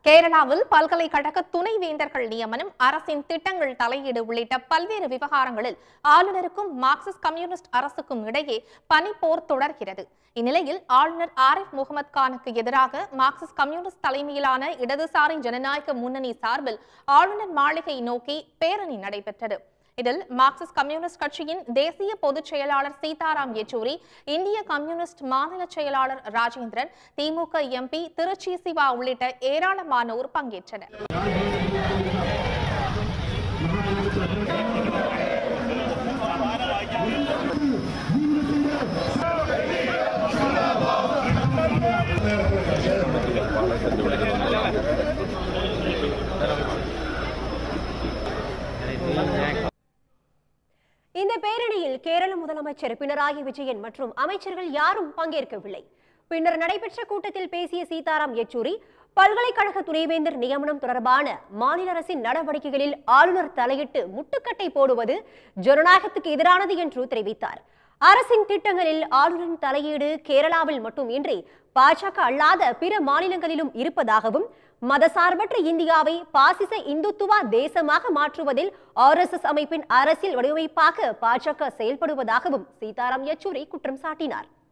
கேரளாவில் பல்கலைக்கழக துணைவேந்தர்கள் நியமனம் அரசின் திட்டங்கள் தலையீடு உள்ளிட்ட பல்வேறு விவகாரங்களில் ஆளுநருக்கும் மார்க்சிஸ்ட் கம்யூனிஸ்ட் அரசுக்கும் இடையே பனிப்போர் தொடர்கிறது இந்நிலையில் ஆளுநர் ஆரிஃப் முகமது கானுக்கு எதிராக மார்க்சிஸ்ட் கம்யூனிஸ்ட் தலைமையிலான இடதுசாரி ஜனநாயக முன்னணி சார்பில் ஆளுநர் மாளிகை நோக்கி பேரணி நடைபெற்றது இதில் மார்க்சிஸ்ட் கம்யூனிஸ்ட் கட்சியின் தேசிய பொதுச் செயலாளர் சீதாராம் யெச்சூரி இந்திய கம்யூனிஸ்ட் மாநில செயலாளர் ராஜேந்திரன் திமுக எம்பி திருச்சி சிவா உள்ளிட்ட ஏராளமானோர் பங்கேற்றனர் இந்த பேரணியில் கேரள முதலமைச்சர் பினராயி விஜயன் மற்றும் அமைச்சர்கள் யாரும் பங்கேற்கவில்லை பின்னர் நடைபெற்ற கூட்டத்தில் பேசிய சீதாராம் யெச்சூரி பல்கலைக்கழக துணைவேந்தர் நியமனம் தொடர்பான மாநில அரசின் நடவடிக்கைகளில் ஆளுநர் தலையிட்டு முட்டுக்கட்டை போடுவது ஜனநாயகத்துக்கு எதிரானது என்று தெரிவித்தார் அரசின் திட்டங்களில் ஆளுநரின் தலையீடு கேரளாவில் மட்டுமின்றி பாஜக அல்லாத பிற மாநிலங்களிலும் இருப்பதாகவும் மதசார்பற்ற இந்தியாவை பாசிச இந்துத்துவா தேசமாக மாற்றுவதில் ஆர்எஸ்எஸ் அமைப்பின் அரசியல் வடிவமைப்பாக பாஜக செயல்படுவதாகவும் சீதாராம் யெச்சூரி குற்றம் சாட்டினார்